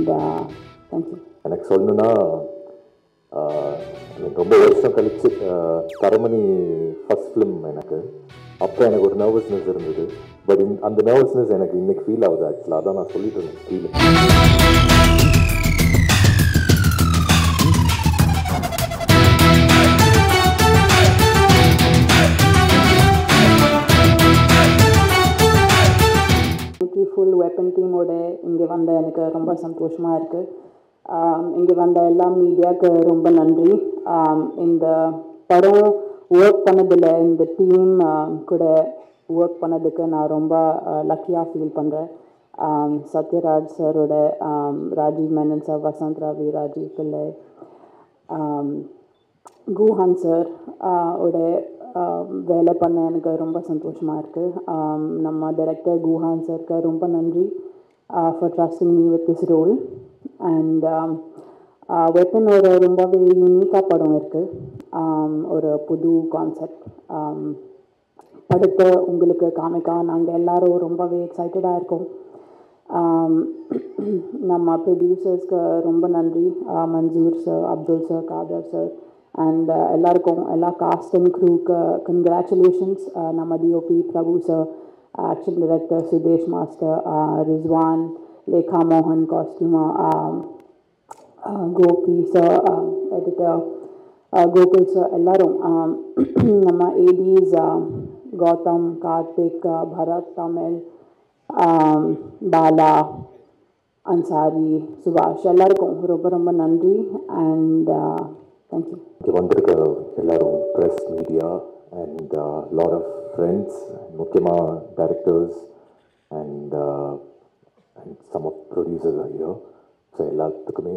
And thank you எனக்கு சொல்லணும்னா ஆஹ், எனக்கு ரொம்ப வருஷம் கழிச்சு ஆஹ், தரமணி ஃபர்ஸ்ட் ஃபிலிம் எனக்கு அப்போ எனக்கு ஒரு நர்வஸ்னஸ் இருந்தது பட் அந்த நர்வஸ்னஸ் எனக்கு இன்னைக்கு ஃபீல் ஆகுது ஆக்சுவலாக அதான் நான் சொல்லிட்டு இருந்தேன் ஃபீல் இன்னைக்கு ஃபுல் வெப்பன் டீமோட இங்கே வந்த எனக்கு ரொம்ப சந்தோஷமாக இருக்குது இங்கே வந்த எல்லா மீடியாவுக்கு ரொம்ப நன்றி ஆம், இந்த படம் ஒர்க் பண்ணதில் இந்த டீம் கூட ஒர்க் பண்ணதுக்கு நான் ரொம்ப லக்கியாக ஃபீல் பண்ணுறேன் சத்யராஜ் சாரோட ஆம், ராஜீவ் மேனன் சார் வசந்த் ரவி ராஜீவ் பிள்ளை ஆம், குஹான் சார் ஆஹ் ஓட ஆஹ் வேலை பண்ண எனக்கு ரொம்ப சந்தோஷமாக இருக்குது நம்ம டைரக்டர் குஹான் சாருக்கு ரொம்ப நன்றி for trusting me with this role and weapon ஒரு ரொம்பவே யூனிக்காக படம் இருக்குது ஒரு புது கான்செப்ட் படத்தை உங்களுக்கு காமிக்க நாங்கள் எல்லாரும் ரொம்பவே எக்ஸைட்டடாக இருக்கோம் ஆம், நம்ம ப்ரொடியூசர்ஸ்க்கு ரொம்ப நன்றி ஆ, Mansoor sir Abdul sir Khader sir and எல்லாருக்கும் எல்லா காஸ்ட் அண்ட் க்ரூக்கு கங்க்ராச்சுலேஷன்ஸ் நம்ம DOP Prabhu sir action director Sudesh master Rizwan Lekha மோகன் costumer Gopi sir editor Gokul sir எல்லாரும் ஆம், நம்ம ஏடிஸ் கௌதம் கார்த்திக் பரத் தமிழ் ஆம், பாலா அன்சாரி சுபாஷ் எல்லாருக்கும் ரொம்ப ரொம்ப நன்றி அண்ட் தேங்க்யூ இங்கே வந்திருக்க எல்லாரும் press media and lot of friends முக்கியமாக directors and and some of producers ஐயோ ஸோ எல்லாத்துக்குமே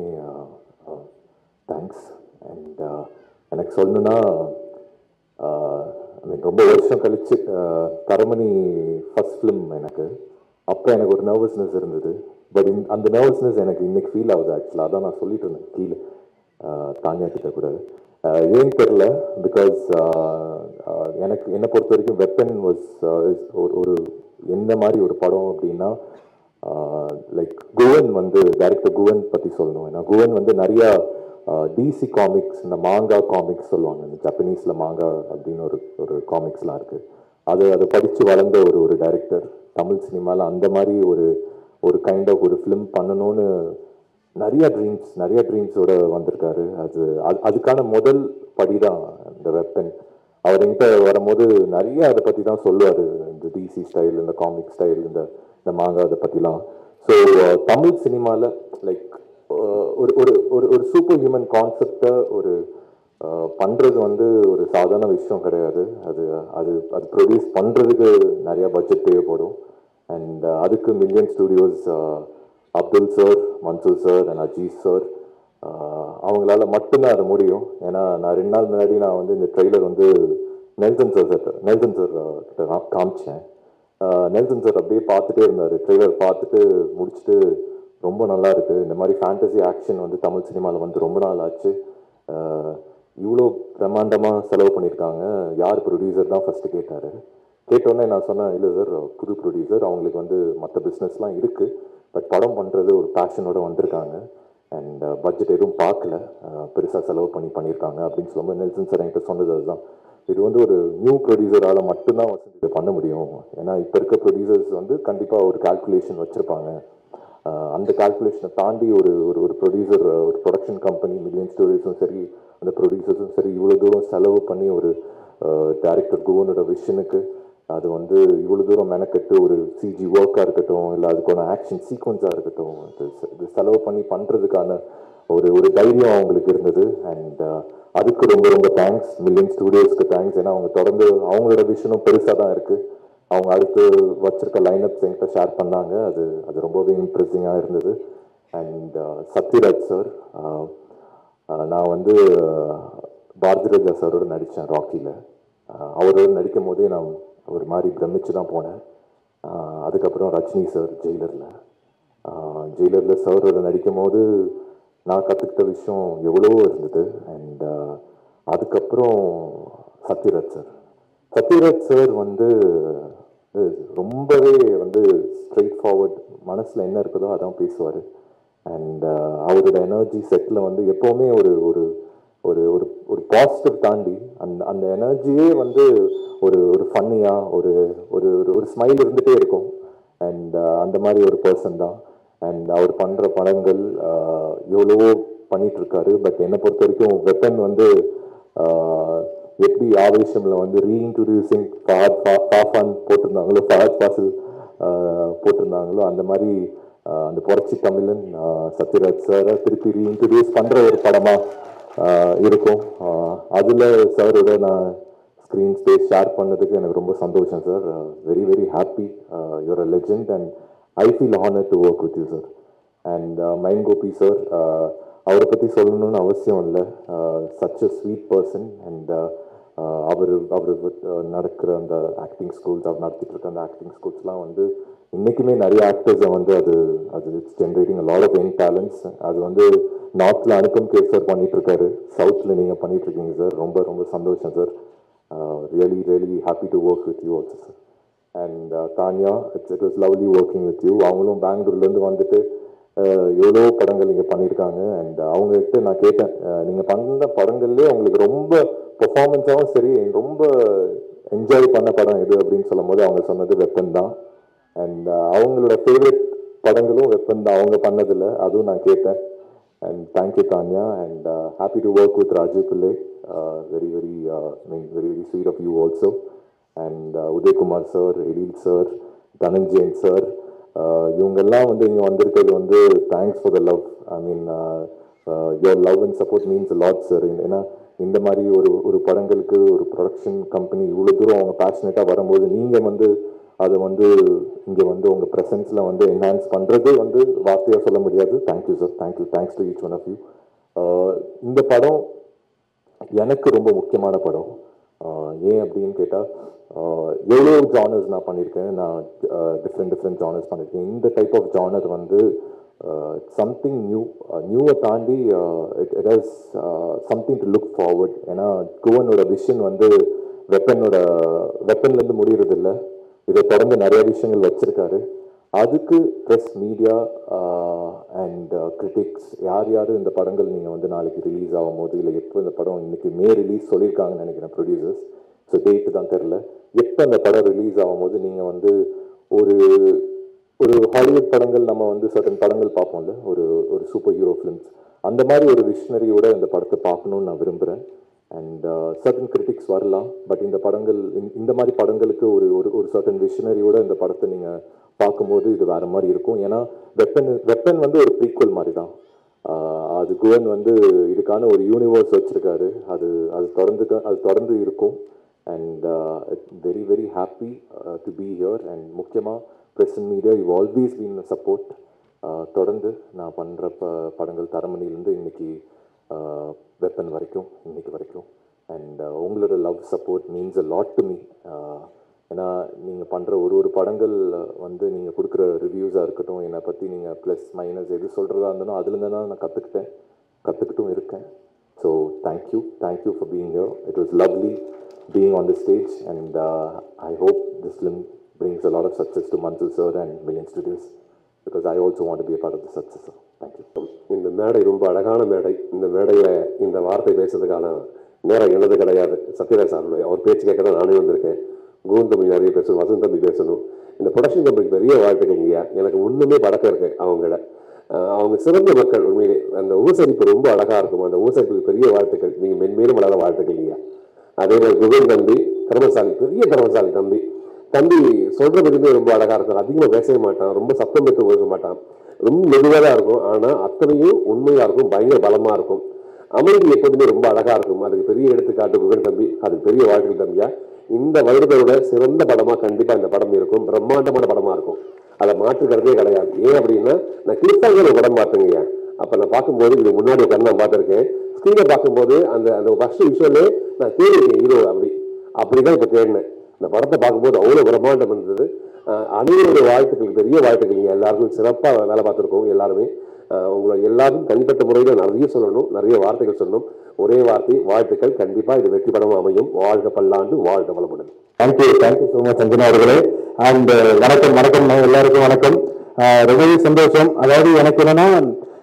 தேங்க்ஸ் அண்ட் எனக்கு சொல்லணும்னா ஐ மீன் ரொம்ப வருஷம் கழிச்சு ஆஹ், தரமணி ஃபர்ஸ்ட் ஃபிலிம் எனக்கு அப்போ எனக்கு ஒரு நர்வஸ்னஸ் இருந்தது பட் அந்த நர்வஸ்னஸ் எனக்கு இன்னைக்கு ஃபீல் ஆகுது ஆக்சுவலாக அதான் நான் சொல்லிட்டு இருந்தேன் கீழே ஆஹ், தானியா கிட்ட கூட ஆஹ், ஏன் தெரில பிகாஸ் எனக்கு என்னை பொறுத்த வரைக்கும் வெப்பன் வாஸ் ஒரு ஒரு எந்த மாதிரி ஒரு படம் அப்படின்னா லைக் குவன் வந்து டைரக்டர் குவன் பற்றி சொல்லணும் ஏன்னா குவன் வந்து நிறையா டிசி காமிக்ஸ் இந்த மாங்கா காமிக்ஸ் சொல்லுவாங்க இந்த ஜப்பனீஸில் மாங்கா அப்படின்னு ஒரு ஒரு காமிக்ஸ்லாம் இருக்குது அது அதை படித்து வளர்ந்த ஒரு ஒரு டைரக்டர் தமிழ் சினிமாவில் அந்த மாதிரி ஒரு ஒரு கைண்ட் ஆஃப் ஒரு ஃபிலிம் பண்ணணும்னு நிறைய ட்ரீம்ஸ் நிறைய ட்ரீம்ஸோட வந்திருக்காரு அது அது- அதுக்கான முதல் படி தான் இந்த வெப்பன் அவர் என்கிட்ட வரும்போது நிறைய அதை பற்றி தான் சொல்லுவார் இந்த டிசி ஸ்டைல் இந்த காமிக் ஸ்டைல் இந்த இந்த மாங்கா அதை பற்றிலாம் ஸோ தமிழ் சினிமாவில் லைக் ஒரு ஒரு ஒரு ஒரு சூப்பர் ஹியூமன் கான்செப்டை ஒரு அஹ், பண்றது வந்து ஒரு சாதாரண விஷயம் கிடையாது அது அது அது ப்ரொடியூஸ் பண்ணுறதுக்கு நிறைய பட்ஜெட் தேவைப்படும் அண்ட் அதுக்கு million studios Abdul sir Mansoor sir and Aziz sir அவங்களால மட்டும்தான் அது முடியும் ஏன்னா நான் ரெண்டு நாள் முன்னாடி நான் வந்து இந்த ட்ரெய்லர் வந்து Nelson sir sir Nelson sir கிட்ட கா- காமிச்சேன் ஆஹ் நெல்சன் சார் அப்படியே பார்த்துட்டே இருந்தார் ட்ரெய்லர் பார்த்துட்டு முடிச்சுட்டு ரொம்ப நல்லா இருக்கு இந்த மாதிரி ஃபேண்டசி ஆக்ஷன் வந்து தமிழ் சினிமாவில் வந்து ரொம்ப நாள் ஆச்சு இவ்வளோ பிரம்மாண்டமாக செலவு பண்ணியிருக்காங்க யார் ப்ரொடியூசர் தான் ஃபஸ்ட்டு கேட்டார் கேட்டோடனே நான் சொன்னேன் இல்லை சார் புது ப்ரொடியூசர் அவங்களுக்கு வந்து மற்ற பிஸ்னஸ்லாம் இருக்குது பட் படம் பண்ணுறது ஒரு பேஷனோட வந்திருக்காங்க அண்ட் பட்ஜெட் எதுவும் பார்க்கல பெருசாக செலவு பண்ணி பண்ணியிருக்காங்க அப்படின்னு சொல்லும்போது நெல்சன் சார் என்கிட்ட சொன்னது அதுதான் இது வந்து ஒரு நியூ ப்ரொடியூசரால் மட்டும்தான் வந்து இது பண்ண முடியும் ஏன்னா இப்போ இருக்க ப்ரொடியூசர்ஸ் வந்து கண்டிப்பாக ஒரு கால்குலேஷன் வச்சுருப்பாங்க ஆஹ் அந்த கால்குலேஷனை தாண்டி ஒரு ஒரு ஒரு ப்ரொடியூசர் ஒரு ப்ரொடக்ஷன் கம்பெனி மில்லியன் ஸ்டோரிஸும் சரி அந்த ப்ரொடியூசர்ஸும் சரி இவ்வளோ தூரம் செலவு பண்ணி ஒரு டேரக்டர் குவனோட விஷனுக்கு அது வந்து இவ்வளோ தூரம் மெனக்கெட்டு ஒரு சிஜி ஒர்க்காக இருக்கட்டும் இல்லை அதுக்கான ஆக்ஷன் சீக்வன்ஸாக இருக்கட்டும் இது செ- இது செலவு பண்ணி பண்ணுறதுக்கான ஒரு ஒரு தைரியம் அவங்களுக்கு இருந்தது அண்ட் அதுக்கு ரொம்ப ரொம்ப தேங்க்ஸ் மில்லியன் ஸ்டூடியோஸ்க்கு தேங்க்ஸ் ஏன்னா அவங்க தொடர்ந்து அவங்களோட விஷனும் பெருசாக தான் இருக்குது அவங்க அடுத்து வச்சிருக்க லைனப்ஸ் என்கிட்ட ஷேர் பண்ணாங்க அது அது ரொம்பவே இம்ப்ரெசிங்காக இருந்தது அண்ட் சத்யராஜ் சார் நான் வந்து அஹ், பாரதி ராஜா சாரோட நடித்தேன் ராக்கியில் அவரோட நடிக்கும் போதே நான் ஒரு மாதிரி பிரமிச்சு தான் போனேன் அஹ், அதுக்கப்புறம் ரஜினி சார் ஜெயிலரில் ஜெயிலரில் சாரோட நடிக்கும் போது நான் கற்றுக்கிட்ட விஷயம் எவ்வளவோ இருந்தது அண்ட் அதுக்கப்புறம் சத்யராஜ் சார் சத்யராஜ் சார் வந்து அஹ், ரொம்பவே வந்து ஸ்ட்ரெயிட் ஃபார்வர்ட் மனசில் என்ன இருக்குதோ அதான் பேசுவார் அண்ட் அவரோட எனர்ஜி செட்டில் வந்து எப்போவுமே ஒரு ஒரு ஒரு ஒரு ஒரு பாசிட்டிவ் தாண்டி அந்த அந்த எனர்ஜியே வந்து ஒரு ஒரு ஃபன்னியாக ஒரு ஒரு ஒரு ஒரு ஸ்மைல் இருந்துகிட்டே இருக்கும் அண்ட் அந்த மாதிரி ஒரு பர்சன் தான் அண்ட் அவர் பண்ணுற படங்கள் uh, எவ்வளவோ பண்ணிட்டு இருக்காரு பட் என்னை பொறுத்த வரைக்கும் வெப்பன் வந்து uh, எப்படி ஆவேசம்ல வந்து ரீஇன்ட்ரடியூசிங் ஃபாத் ஃபாஃபான் போட்டிருந்தாங்களோ ஃபாத் ஃபாசில் போட்டிருந்தாங்களோ அந்த மாதிரி uh, அந்த புரட்சி தமிழன் uh, சத்யராஜ் சாரை திருப்பி ரீஇன்ட்ரடியூஸ் பண்ணுற ஒரு படமாக இருக்கும் Uh, அதுல சாரோட நான் ஸ்க்ரீன் ஸ்பேஸ் ஷேர் பண்ணதுக்கு எனக்கு ரொம்ப சந்தோஷம் sir very very happy your a legend and I feel honour to work with you sir and mine Gopi sir அவரை பற்றி சொல்லணும்னு அவசியம் இல்லை such a sweet person and அவர் அவர் நடக்கிற அந்த ஆக்டிங் ஸ்கூல்ஸ் அவர் நடத்திட்டு இருக்க அந்த ஆக்டிங் ஸ்கூல்ஸ்லாம் வந்து இன்னைக்குமே நிறைய ஆக்டர்ஸை வந்து அது அது it's generating lot of young talents அது வந்து நார்த்தில் அனுப்பம் கேஸ் சார் பண்ணிட்டு இருக்காரு சவுத்தில் நீங்கள் பண்ணிட்டு இருக்கீங்க சார் ரொம்ப ரொம்ப சந்தோஷம் sir really really happy to work with you also sir and Tanya it's it was lovely working with you அவங்களும் பெங்களூர்லேருந்து வந்துட்டு அஹ், எவ்வளோ படங்கள் இங்கே பண்ணியிருக்காங்க அண்ட் அவங்ககிட்ட நான் கேட்டேன் நீங்கள் பண்ண படங்கள்லேயே உங்களுக்கு ரொம்ப பெர்ஃபார்மன்ஸாகவும் சரி ரொம்ப என்ஜாய் பண்ண படம் எது அப்படின்னு சொல்லும் போது அவங்க சொன்னது வெப்பன் தான் அண்ட் அவங்களோட ஃபேவரட் படங்களும் வெப்பன் தான் அவங்க பண்ணதில்ல அதுவும் நான் கேட்டேன் and thank you Tanya and happy to work with Rajeev Pillai very very mean very very sweet of you also and Udhayakumar sir Ezhil sir Dhananjayan sir இவங்கெல்லாம் வந்து இங்கே வந்திருக்கிறது வந்து thanks for the love I mean your love and support means lot sir ஏன்னா இந்த மாதிரி ஒரு ஒரு படங்களுக்கு ஒரு ப்ரொடக்ஷன் கம்பெனி இவ்வளோ தூரம் அவங்க பேஷனேட்டாக வரும்போது நீங்கள் வந்து அதை வந்து இங்கே வந்து உங்கள் ப்ரெசன்ஸில் வந்து என்ஹான்ஸ் பண்ணுறது வந்து வார்த்தையாக சொல்ல முடியாது thank you sir thank you thanks to each one of you இந்த படம் எனக்கு ரொம்ப முக்கியமான படம் ஆஹ் ஏன் அப்படின்னு கேட்டால் எவ்வளோ ஜானர்ஸ் நான் பண்ணியிருக்கேன் நான் டிஃப்ரெண்ட் டிஃப்ரெண்ட் ஜானர்ஸ் பண்ணியிருக்கேன் இந்த டைப் ஆஃப் ஜானர் வந்து சம்திங் நியூ நியூவை தாண்டி it it has something to look forward ஏன்னா குவனோட விஷன் வந்து வெப்பனோட வெப்பன்லேருந்து முடியறது இல்லை இதை தொடர்ந்து நிறைய விஷயங்கள் வச்சிருக்காரு அதுக்கு ப்ரெஸ் மீடியா அண்ட் கிரிட்டிக்ஸ் யார் யார் இந்த படங்கள் நீங்கள் வந்து நாளைக்கு ரிலீஸ் ஆகும்போது இல்லை எப்போ இந்த படம் இன்னைக்கு மே ரிலீஸ் சொல்லியிருக்காங்கன்னு நினைக்கிறேன் ப்ரொடியூசர்ஸ் ஸோ டேட்டு தான் தெரில எப்போ அந்த படம் ரிலீஸ் ஆகும்போது நீங்கள் வந்து ஒரு ஒரு ஹாலிவுட் படங்கள் நம்ம வந்து சர்டன் படங்கள் பார்ப்போம்ல ஒரு ஒரு சூப்பர் ஹீரோ ஃபிலிம்ஸ் அந்த மாதிரி ஒரு விஷனரியோட இந்த படத்தை பார்க்கணும்னு நான் விரும்புகிறேன் அண்ட் சர்டன் கிரிட்டிக்ஸ் வரலாம் பட் இந்த படங்கள் இந்த- இந்த மாதிரி படங்களுக்கு ஒரு ஒரு ஒரு சர்டன் விஷனரியோட இந்த படத்தை நீங்கள் பார்க்கும்போது இது வேற மாதிரி இருக்கும் ஏன்னா வெப்பன் வெப்பன் வந்து ஒரு ப்ரீக்குவல் மாதிரி தான் ஆஹ் அது குவன் வந்து இதுக்கான ஒரு யூனிவர்ஸ் வச்சிருக்காரு அது அது தொடர்ந்து அது தொடர்ந்து இருக்கும் and very very happy to be here and முக்கியமாக press media you always been support தொடர்ந்து நான் பண்ணுற ப படங்கள் தரமணிலேருந்து இன்னைக்கு வெப்பன் வரைக்கும் இன்னைக்கு வரைக்கும் அண்ட் உங்களோட love support means a lot to me ஏன்னா நீங்கள் பண்ணுற ஒரு ஒரு படங்கள் வந்து நீங்கள் கொடுக்குற ரிவ்யூஸாக இருக்கட்டும் என்னை பற்றி நீங்கள் ப்ளஸ் மைனஸ் எது சொல்கிறதா இருந்தாலும் அதுலேருந்து தான் நான் கற்றுக்கிட்டேன் கற்றுக்கிட்டும் இருக்கேன் so thank you thank you for being here it was lovely being on the stage and I hope this film brings a lot of success to Mansul sir and Million Studios because I also want to be a part of the success. Sir. Thank you. இந்த மேடை ரொம்ப அழகான மேடை இந்த மேடையில் இந்த வார்த்தை பேசுறதுக்கான நேரம் எனது கிடையாது சத்யராஜ் சாருடைய அவர் பேச்சு கேட்க தான் நானே வந்திருக்கேன் கோவிந்த் தம்பி நிறைய பேசணும் வசந்த் தம்பி பேசணும் இந்த ப்ரொடக்ஷன் கம்பெனிக்கு பெரிய வாழ்த்துக்கள் இல்லையா எனக்கு ஒன்றுமே பழக்கம் இருக்கு அவங்கள அஹ் அவங்க சிறந்த மக்கள் உண்மையிலே அந்த உபசரிப்பு ரொம்ப அழகாக இருக்கும் அந்த உபசரிப்புக்கு பெரிய வாழ்த்துக்கள் நீங்கள் மென்மேலும் வளர வாழ்த்துக்கள் இல்லையா அதே மாதிரி குகன் தம்பி திறமசாலி பெரிய திறமசாலி தம்பி தம்பி சொல்ற விதமே ரொம்ப அழகா இருக்கும் அதிகமாக பேசவே மாட்டான் ரொம்ப சத்தம் பெற்று பேச மாட்டான் ரொம்ப மெதுவாக தான் இருக்கும் ஆனா அத்தனையும் உண்மையா இருக்கும் பயங்கர பலமா இருக்கும் அமைதி எப்போதுமே ரொம்ப அழகா இருக்கும் அதுக்கு பெரிய எடுத்துக்காட்டு குகன் தம்பி அதுக்கு பெரிய வாழ்த்துக்கள் தம்பியா இந்த வருடத்தோட சிறந்த படமா கண்டிப்பா இந்த படம் இருக்கும் பிரம்மாண்டமான படமா இருக்கும் அதை மாற்றுக்கிறதே கிடையாது ஏன் அப்படின்னா நான் கிறிஸ்தாங்கிற ஒரு படம் பார்த்தேங்க அப்ப நான் பார்க்கும்போது இது முன்னாடி உட்காந்து நான் பார்த்துருக்கேன் ஸ்க்ரீனை பார்க்கும்போது அந்த அந்த ஃபர்ஸ்ட் விஷயமே நான் தேடிருக்கேன் ஹீரோ அப்படி அப்படிதான் இப்போ தேடினேன் இந்த படத்தை பார்க்கும்போது அவ்வளோ பிரம்மாண்டம் இருந்தது அஹ் அனைவருடைய வாழ்த்துக்கள் பெரிய வாழ்த்துக்கள் நீங்கள் எல்லாருக்கும் சிறப்பாக வேலை பார்த்துருக்கோம் எல்லாருமே அஹ் உங்களை எல்லாரும் தனிப்பட்ட முறையில் நிறைய சொல்லணும் நிறைய வார்த்தைகள் சொல்லணும் ஒரே வார்த்தை வாழ்த்துக்கள் கண்டிப்பாக இது வெற்றி படமாக அமையும் வாழ்க பல்லாண்டு வாழ்க வளமுடன் thank you thank you so much Anjana அவர்களே அண்ட் வணக்கம் வணக்கம் எல்லாருக்கும் வணக்கம் ஆஹ் ரொம்பவே சந்தோஷம் அதாவது எனக்கு என்னன்னா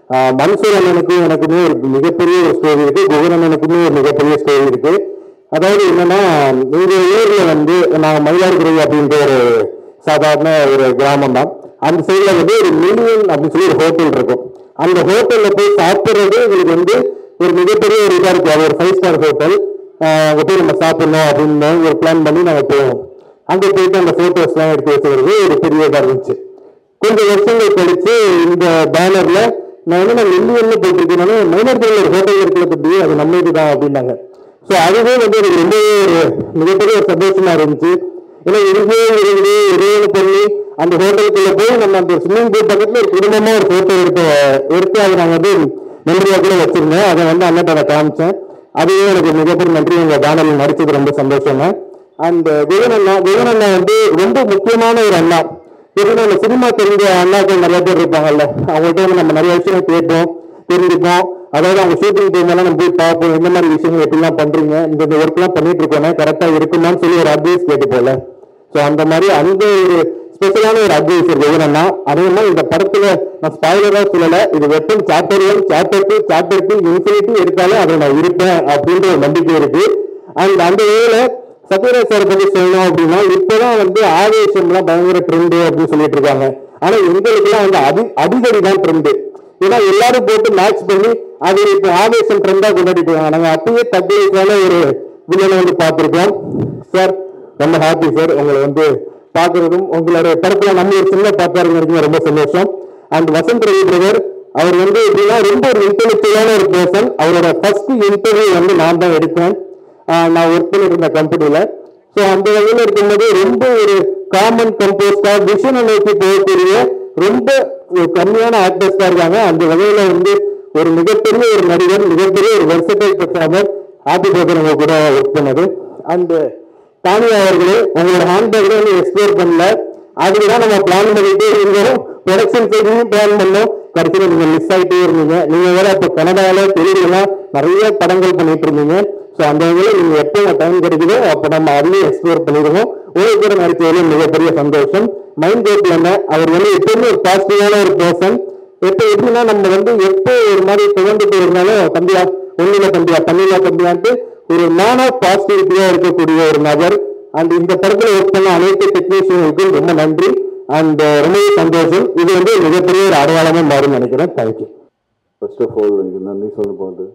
ஆஹ் மன்சூர் அண்ணனுக்கும் எனக்குமே ஒரு மிகப்பெரிய ஒரு ஸ்டோரி இருக்கு குகன் அண்ணனுக்குமே ஒரு மிகப்பெரிய ஸ்டோரி இருக்கு அதாவது என்னன்னா எங்க ஊர்ல வந்து நாங்க மயிலாடுதுறை அப்படின்ற ஒரு சாதாரண ஒரு கிராமம் தான் அந்த சைடுல வந்து ஒரு மில்லியன் அப்படின்னு சொல்லி ஒரு ஹோட்டல் இருக்கும் அந்த ஹோட்டல்ல போய் சாப்பிடுறது எங்களுக்கு வந்து ஒரு மிகப்பெரிய ஒரு இதா இருக்கு அது ஒரு ஃபைவ் ஸ்டார் ஹோட்டல் அங்க போய் நம்ம சாப்பிடணும் அப்படின்னு ஒரு பிளான் பண்ணி நாங்க போவோம் அங்க போயிட்டு அந்த போட்டோஸ் எல்லாம் எடுத்து வச்சுக்கிறது ஒரு பெரிய இதா இருந்துச்சு கொஞ்சம் வருஷங்கள் கழிச்சு இந்த பேனர்ல நான் என்ன நான் மில்லியன்ல போட்டிருக்கேன் மைனர்கள் ஒரு ஹோட்டல் இருக்கிற பத்தி அது நம்ம இதுதான் அப்படின்னாங்க ஸோ அதுவே வந்து எனக்கு ரொம்பவே ஒரு மிகப்பெரிய ஒரு சந்தோஷமா இருந்துச்சு ஏன்னா இங்கே இருந்து ஒரே பண்ணி அந்த ஹோட்டலுக்குள்ள போய் நம்ம அந்த ஸ்விம்மிங் பூல் பக்கத்துல ஒரு குடும்பமா ஒரு போட்டோ எடுத்து எடுத்து அதை நாங்கள் வந்து மெமரியா கூட வச்சிருந்தேன் அதை வந்து அண்ணன் அதை காமிச்சேன் அதுவே எனக்கு மிகப்பெரிய நன்றி உங்க பேனர்ல நடிச்சது ரொம்ப சந்தோஷங்க அந்த குகன் அண்ணா குகன் அண்ணா வந்து ரொம்ப முக்கியமான ஒரு அண்ணா இதுல இந்த சினிமா தெரிஞ்ச அண்ணாக்கள் நிறைய பேர் இருப்பாங்கல்ல அவங்கள்ட்ட வந்து நம்ம நிறைய விஷயங்கள் கேட்போம் தெரிஞ்சுப்போம் அதாவது அவங்க ஷூட்டிங் டைம் எல்லாம் நம்ம போய் பார்ப்போம் எந்த மாதிரி விஷயங்கள் எப்படிலாம் பண்றீங்க இந்த இந்த ஒர்க் எல்லாம் பண்ணிட்டு இருக்கோம் கரெக்டா இருக்குமான்னு சொல்லி ஒரு அட்வைஸ் கேட்டு போல ஸோ அந்த மாதிரி அந்த ஒரு ஸ்பெஷலான ஒரு அட்வைஸ் என்னன்னா அதே மாதிரி இந்த படத்துல நான் ஸ்பாயிலரா சொல்லல இது weapon chapter one chapter two chapter two infinity எடுத்தாலும் அதில் நான் இருப்பேன் அப்படின்ற ஒரு நம்பிக்கை இருக்கு அண்ட் அந்த வேலை சத்யராஜ் சார் பத்தி சொல்லணும் அப்படின்னா இப்பதான் வந்து ஆவேசம்லாம் பயங்கர ட்ரெண்டு அப்படின்னு சொல்லிட்டு இருக்காங்க ஆனா எங்களுக்குலாம் வந்து அடி அடிக்கடி தான் ட்ரெண்டு ஏன்னா எல்லாரும் போட்டு மேட்ச் பண்ணி அது இப்போ ஆவேசம் ட்ரெண்டா கொண்டாடிட்டு இருக்காங்க நாங்க அப்பயே தக்குவைக்கான ஒரு வில்லனை வந்து பார்த்திருக்கோம் சார் ரொம்ப ஹாப்பி சார் உங்களை வந்து பார்க்கறதும் உங்களோட படத்துல நம்ம ஒரு சின்ன பார்த்தாருங்க ரொம்ப சந்தோஷம் அண்ட் வசந்த் ரவி பிரதர் அவர் வந்து எப்படின்னா ரொம்ப ஒரு இன்டெலெக்சுவலான ஒரு பர்சன் அவரோட ஃபர்ஸ்ட் இன்டர்வியூ வந்து நான் தான் எடுத்தேன் ஆஹ் நான் ஒர்க் பண்ணிட்டு இருந்த கம்பெனில ஸோ அந்த வகையில் இருக்கும்போது ரொம்ப ஒரு காமன் கம்போஸ்டா விஷனை நோக்கி போகக்கூடிய ரொம்ப ஒரு கம்மியான ஆக்டர்ஸ் தான் இருக்காங்க அந்த வகையில வந்து ஒரு மிகப்பெரிய ஒரு நடிகர் மிகப்பெரிய ஒரு வெர்சடைல் பெர்ஃபார்மர் ஹாப்பி பர்த்டே நம்ம கூட ஒர்க் பண்ணது அண்ட் தானியா அவர்களே உங்களோட ஹேண்ட்பேக்ல வந்து எக்ஸ்ப்ளோர் பண்ணல அதுக்கு தான் நம்ம பிளான் பண்ணிட்டே இருந்தோம் ப்ரொடக்ஷன் சைட்லையும் பிளான் பண்ணோம் கடைசியில் நீங்க மிஸ் ஆகிட்டே இருந்தீங்க நீங்க வேற இப்போ கனடால தெலுங்குலாம் நிறைய படங்கள் பண்ணிட்டு இருந்தீங்க ஸோ அந்த வகையில் நீங்க எப்போ டைம் கிடைக்குதோ அப்போ நம்ம அதையும் எக்ஸ்ப்ளோர் பண்ணிடுவோம் உங்களுக்கு கூட நடிச்சதுல மிகப்பெரிய சந்தோஷம் மைண்ட் கேட்ல என்ன அவர் வந்து எப்பவுமே ஒரு பாசிட்டிவான ஒரு பர்சன் எப்போ எப்படின்னா நம்ம வந்து எப்போ ஒரு மாதிரி துவந்துட்டு இருந்தாலும் தம்பியா ஒண்ணுல தம்பியா தண்ணியில தம்பியான்ட்டு ஒரு மேன் ஆஃப் பாசிட்டிவிட்டியா இருக்கக்கூடிய ஒரு நபர் அண்ட் இந்த படத்துல ஒர்க் பண்ண அனைத்து டெக்னீஷியனுக்கும் ரொம்ப நன்றி அண்ட் ரொம்பவே சந்தோஷம் இது வந்து மிகப்பெரிய ஒரு அடையாளமா மாறும் நினைக்கிறேன் தேங்க்யூ ஃபர்ஸ்ட் ஆஃப் ஆல் எனக்கு நன்றி சொல்ல போகுது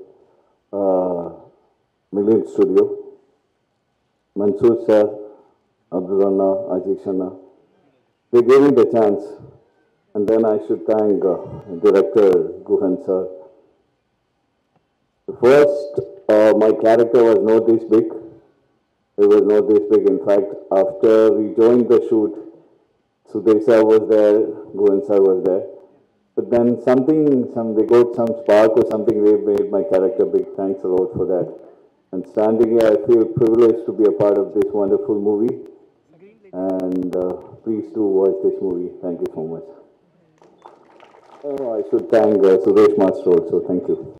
million studio Mansoor sir Abdul அண்ணா அஜீஷ் அண்ணா they gave me the chance and then I should thank uh, director Guhan sir. The first, uh, my character was not this big. It was not this big. In fact, after we joined the shoot, Sudesh sir was there, Guhan sir was there. But then something, some they got some spark or something. They made my character big. Thanks a lot for that. And standing here, I feel privileged to be a part of this wonderful movie. And uh, please do watch this movie. Thank you so much. Oh, I should thank uh, Suresh Master also. Thank you.